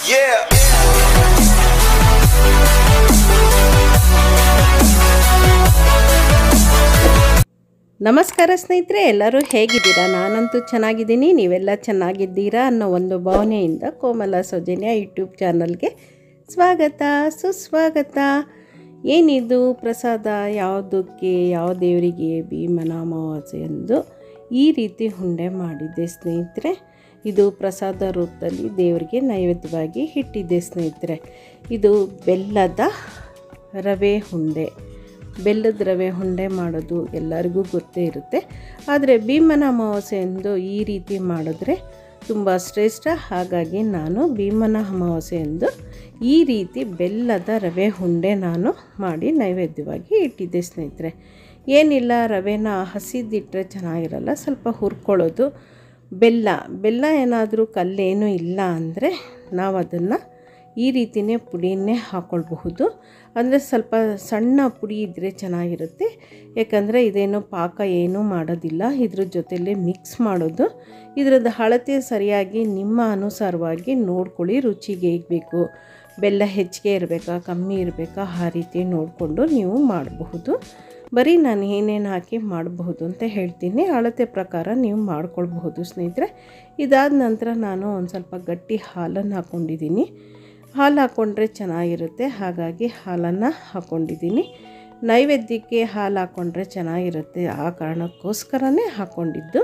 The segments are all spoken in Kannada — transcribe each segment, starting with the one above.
Yeah. ನಮಸ್ಕಾರ ಸ್ನೇಹಿತರೆ ಎಲ್ಲರೂ ಹೇಗಿದ್ದೀರಾ ನಾನಂತೂ ಚೆನ್ನಾಗಿದ್ದೀನಿ ನೀವೆಲ್ಲ ಚೆನ್ನಾಗಿದ್ದೀರಾ ಅನ್ನೋ ಒಂದು ಭಾವನೆಯಿಂದ ಕೋಮಲ ಸೌಜನ್ಯ ಯೂಟ್ಯೂಬ್ ಚಾನಲ್ಗೆ ಸ್ವಾಗತ ಸುಸ್ವಾಗತ ಏನಿದು ಪ್ರಸಾದ ಯಾವುದಕ್ಕೆ ಯಾವ ದೇವರಿಗೆ ಭೀಮನ ಅಮಾವಾಸ್ಯೆ ಎಂದು ಈ ರೀತಿ ಹುಂಡೆ ಮಾಡಿದ್ದೆ ಸ್ನೇಹಿತರೆ ಇದು ಪ್ರಸಾದ ರೂಪದಲ್ಲಿ ದೇವರಿಗೆ ನೈವೇದ್ಯವಾಗಿ ಇಟ್ಟಿದ್ದೆ ಸ್ನೇಹಿತರೆ ಇದು ಬೆಲ್ಲದ ರವೆ ಹುಂಡೆ ಬೆಲ್ಲದ ರವೆ ಹುಂಡೆ ಮಾಡೋದು ಎಲ್ಲರಿಗೂ ಗೊತ್ತೇ ಇರುತ್ತೆ ಆದರೆ ಭೀಮನ ಅಮಾವಾಸ್ಯೆ ಎಂದು ಈ ರೀತಿ ಮಾಡಿದ್ರೆ ತುಂಬ ಶ್ರೇಷ್ಠ ಹಾಗಾಗಿ ನಾನು ಭೀಮನ ಅಮಾವಾಸ್ಯೆ ಎಂದು ಈ ರೀತಿ ಬೆಲ್ಲದ ರವೆ ಹುಂಡೆ ನಾನು ಮಾಡಿ ನೈವೇದ್ಯವಾಗಿ ಇಟ್ಟಿದ್ದೆ ಸ್ನೇಹಿತರೆ ಏನಿಲ್ಲ ರವೆನ ಹಸಿದಿಟ್ಟರೆ ಚೆನ್ನಾಗಿರಲ್ಲ ಸ್ವಲ್ಪ ಹುರ್ಕೊಳ್ಳೋದು ಬೆಲ್ಲ ಬೆಲ್ಲ ಏನಾದರೂ ಕಲ್ಲೇನೂ ಇಲ್ಲ ಅಂದರೆ ನಾವು ಅದನ್ನು ಈ ರೀತಿಯೇ ಪುಡಿಯನ್ನೇ ಹಾಕ್ಕೊಳ್ಬಹುದು ಅಂದರೆ ಸ್ವಲ್ಪ ಸಣ್ಣ ಪುಡಿ ಇದ್ದರೆ ಚೆನ್ನಾಗಿರುತ್ತೆ ಯಾಕಂದರೆ ಇದೇನು ಪಾಕ ಏನೂ ಮಾಡೋದಿಲ್ಲ ಇದ್ರ ಜೊತೆಲೇ ಮಿಕ್ಸ್ ಮಾಡೋದು ಇದರದ್ದು ಅಳತೆ ಸರಿಯಾಗಿ ನಿಮ್ಮ ಅನುಸಾರವಾಗಿ ನೋಡ್ಕೊಳ್ಳಿ ರುಚಿಗೆ ಹೇಗೆ ಬೇಕು ಬೆಲ್ಲ ಹೆಚ್ಚಿಗೆ ಇರಬೇಕಾ ಕಮ್ಮಿ ಇರಬೇಕಾ ಆ ರೀತಿ ನೋಡಿಕೊಂಡು ನೀವು ಮಾಡಬಹುದು ಬರೀ ನಾನು ಏನೇನು ಹಾಕಿ ಮಾಡಬಹುದು ಅಂತ ಹೇಳ್ತೀನಿ ಅಳತೆ ಪ್ರಕಾರ ನೀವು ಮಾಡ್ಕೊಳ್ಬಹುದು ಸ್ನೇಹಿತರೆ ಇದಾದ ನಂತರ ನಾನು ಒಂದು ಸ್ವಲ್ಪ ಗಟ್ಟಿ ಹಾಲನ್ನು ಹಾಕ್ಕೊಂಡಿದ್ದೀನಿ ಹಾಲು ಹಾಕ್ಕೊಂಡ್ರೆ ಚೆನ್ನಾಗಿರುತ್ತೆ ಹಾಗಾಗಿ ಹಾಲನ್ನು ಹಾಕ್ಕೊಂಡಿದ್ದೀನಿ ನೈವೇದ್ಯಕ್ಕೆ ಹಾಲು ಹಾಕ್ಕೊಂಡ್ರೆ ಚೆನ್ನಾಗಿರುತ್ತೆ ಆ ಕಾರಣಕ್ಕೋಸ್ಕರನೇ ಹಾಕ್ಕೊಂಡಿದ್ದು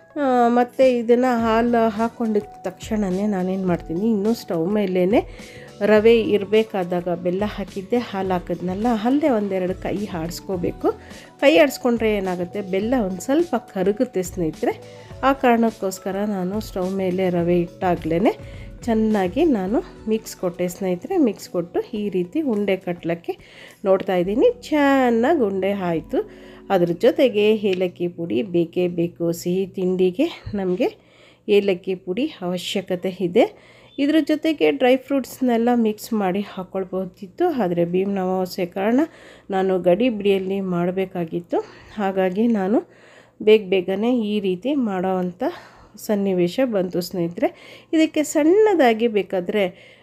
ಮತ್ತು ಇದನ್ನು ಹಾಲು ಹಾಕ್ಕೊಂಡಿದ್ದ ತಕ್ಷಣವೇ ನಾನೇನು ಮಾಡ್ತೀನಿ ಇನ್ನೂ ಸ್ಟವ್ ಮೇಲೇ ರವೆ ಇರಬೇಕಾದಾಗ ಬೆಲ್ಲ ಹಾಕಿದ್ದೆ ಹಾಲು ಹಾಕಿದ್ನಲ್ಲ ಅಲ್ಲೇ ಒಂದೆರಡು ಕೈ ಆಡಿಸ್ಕೋಬೇಕು ಕೈ ಆಡಿಸ್ಕೊಂಡ್ರೆ ಏನಾಗುತ್ತೆ ಬೆಲ್ಲ ಒಂದು ಸ್ವಲ್ಪ ಕರಗುತ್ತೆ ಸ್ನೇಹಿತರೆ ಆ ಕಾರಣಕ್ಕೋಸ್ಕರ ನಾನು ಸ್ಟವ್ ಮೇಲೆ ರವೆ ಇಟ್ಟಾಗಲೇ ಚೆನ್ನಾಗಿ ನಾನು ಮಿಕ್ಸ್ ಕೊಟ್ಟೆ ಸ್ನೇಹಿತರೆ ಮಿಕ್ಸ್ ಕೊಟ್ಟು ಈ ರೀತಿ ಉಂಡೆ ಕಟ್ಲಕ್ಕೆ ನೋಡ್ತಾ ಇದ್ದೀನಿ ಚೆನ್ನಾಗಿ ಉಂಡೆ ಆಯಿತು ಅದ್ರ ಜೊತೆಗೆ ಏಲಕ್ಕಿ ಪುಡಿ ಬೇಕೇ ಬೇಕು ಸಿಹಿ ತಿಂಡಿಗೆ ನಮಗೆ ಏಲಕ್ಕಿ ಪುಡಿ ಅವಶ್ಯಕತೆ ಇದೆ ಇದ್ರ ಜೊತೆಗೆ ಡ್ರೈ ಫ್ರೂಟ್ಸ್ನೆಲ್ಲ ಮಿಕ್ಸ್ ಮಾಡಿ ಹಾಕ್ಕೊಳ್ಬೋದಿತ್ತು ಆದರೆ ಭೀಮ್ನ ಅಮಾವಾಸ್ಯೆ ಕಾರಣ ನಾನು ಗಡಿ ಬಿಡಿಯಲ್ಲಿ ಮಾಡಬೇಕಾಗಿತ್ತು ಹಾಗಾಗಿ ನಾನು ಬೇಗ ಬೇಗನೆ ಈ ರೀತಿ ಮಾಡೋವಂಥ ಸನ್ನಿವೇಶ ಬಂತು ಸ್ನೇಹಿತರೆ ಇದಕ್ಕೆ ಸಣ್ಣದಾಗಿ ಬೇಕಾದರೆ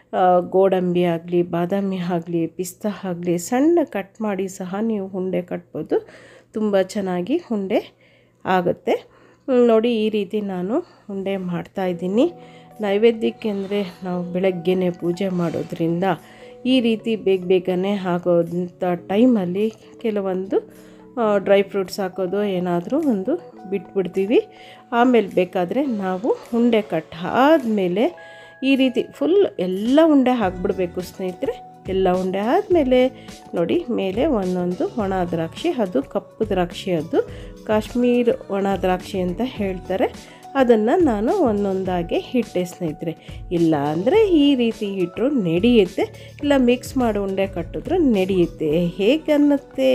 ಗೋಡಂಬಿ ಆಗಲಿ ಬಾದಾಮಿ ಆಗಲಿ ಪಿಸ್ತಾ ಆಗಲಿ ಸಣ್ಣ ಕಟ್ ಮಾಡಿ ಸಹ ನೀವು ಉಂಡೆ ಕಟ್ಬೋದು ತುಂಬ ಚೆನ್ನಾಗಿ ಉಂಡೆ ಆಗುತ್ತೆ ನೋಡಿ ಈ ರೀತಿ ನಾನು ಉಂಡೆ ಮಾಡ್ತಾಯಿದ್ದೀನಿ ನೈವೇದ್ಯಕ್ಕೆ ಅಂದರೆ ನಾವು ಬೆಳಗ್ಗೆನೇ ಪೂಜೆ ಮಾಡೋದ್ರಿಂದ ಈ ರೀತಿ ಬೇಗ ಬೇಗನೆ ಆಗೋಂಥ ಟೈಮಲ್ಲಿ ಕೆಲವೊಂದು ಡ್ರೈ ಫ್ರೂಟ್ಸ್ ಹಾಕೋದು ಏನಾದರೂ ಒಂದು ಬಿಟ್ಬಿಡ್ತೀವಿ ಆಮೇಲೆ ಬೇಕಾದರೆ ನಾವು ಉಂಡೆ ಕಟ್ ಆದಮೇಲೆ ಈ ರೀತಿ ಫುಲ್ ಎಲ್ಲ ಉಂಡೆ ಹಾಕ್ಬಿಡ್ಬೇಕು ಸ್ನೇಹಿತರೆ ಎಲ್ಲ ಉಂಡೆ ಆದಮೇಲೆ ನೋಡಿ ಮೇಲೆ ಒಂದೊಂದು ಒಣ ದ್ರಾಕ್ಷಿ ಅದು ಕಪ್ಪು ದ್ರಾಕ್ಷಿ ಅದು ಕಾಶ್ಮೀರ್ ಒಣ ದ್ರಾಕ್ಷಿ ಅಂತ ಹೇಳ್ತಾರೆ ಅದನ್ನು ನಾನು ಒಂದೊಂದಾಗೆ ಇಟ್ಟೆ ಸ್ನೇಹಿತರೆ ಇಲ್ಲ ಅಂದರೆ ಈ ರೀತಿ ಇಟ್ಟರು ನಡೆಯುತ್ತೆ ಇಲ್ಲ ಮಿಕ್ಸ್ ಮಾಡಿ ಉಂಡೆ ಕಟ್ಟಿದ್ರು ನಡೆಯುತ್ತೆ ಹೇಗನ್ನುತ್ತೆ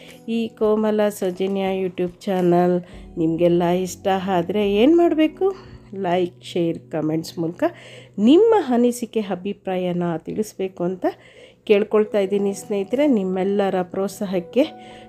ಈ ಕೋಮಲ ಸೌಜನ್ಯ ಯೂಟ್ಯೂಬ್ ಚಾನಲ್ ನಿಮಗೆಲ್ಲ ಇಷ್ಟ ಆದರೆ ಏನು ಮಾಡಬೇಕು ಲೈಕ್ ಶೇರ್ ಕಮೆಂಟ್ಸ್ ಮೂಲಕ ನಿಮ್ಮ ಅನಿಸಿಕೆ ಅಭಿಪ್ರಾಯನ ತಿಳಿಸ್ಬೇಕು ಅಂತ ಕೇಳ್ಕೊಳ್ತಾ ಇದ್ದೀನಿ ಸ್ನೇಹಿತರೆ ನಿಮ್ಮೆಲ್ಲರ ಪ್ರೋತ್ಸಾಹಕ್ಕೆ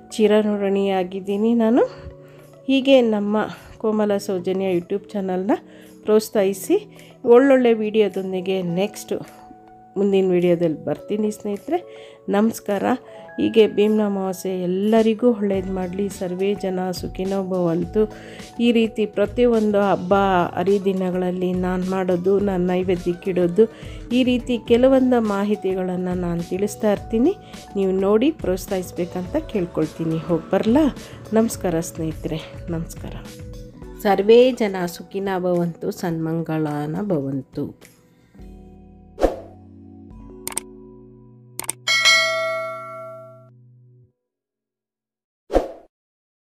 ಚಿರಋಣಿಯಾಗಿದ್ದೀನಿ ನಾನು ಹೀಗೆ ನಮ್ಮ ಕೋಮಲ ಸೌಜನ್ಯ ಯೂಟ್ಯೂಬ್ ಚಾನಲ್ನ ಪ್ರೋತ್ಸಾಹಿಸಿ ಒಳ್ಳೊಳ್ಳೆ ವಿಡಿಯೋದೊಂದಿಗೆ ನೆಕ್ಸ್ಟು ಮುಂದಿನ ವಿಡಿಯೋದಲ್ಲಿ ಬರ್ತೀನಿ ಸ್ನೇಹಿತರೆ ನಮಸ್ಕಾರ ಹೀಗೆ ಭೀಮ್ನ ಅಮಾವಾಸ್ಯೆ ಎಲ್ಲರಿಗೂ ಒಳ್ಳೇದು ಮಾಡಲಿ ಸರ್ವೇ ಜನ ಸುಖಿನೋ ಭವಂತು ಈ ರೀತಿ ಪ್ರತಿಯೊಂದು ಹಬ್ಬ ಹರಿದಿನಗಳಲ್ಲಿ ನಾನು ಮಾಡೋದು ನಾನು ನೈವೇದ್ಯಕ್ಕಿಡೋದು ಈ ರೀತಿ ಕೆಲವೊಂದು ಮಾಹಿತಿಗಳನ್ನು ನಾನು ತಿಳಿಸ್ತಾ ಇರ್ತೀನಿ ನೀವು ನೋಡಿ ಪ್ರೋತ್ಸಾಹಿಸ್ಬೇಕಂತ ಕೇಳ್ಕೊಳ್ತೀನಿ ಹೋಗಿ ಬರಲಾ ನಮಸ್ಕಾರ ಸ್ನೇಹಿತರೆ ನಮಸ್ಕಾರ ಸರ್ವೇ ಜನ ಸುಖಿನ ಭವಂತು ಸನ್ಮಂಗಳನ ಭವಂತು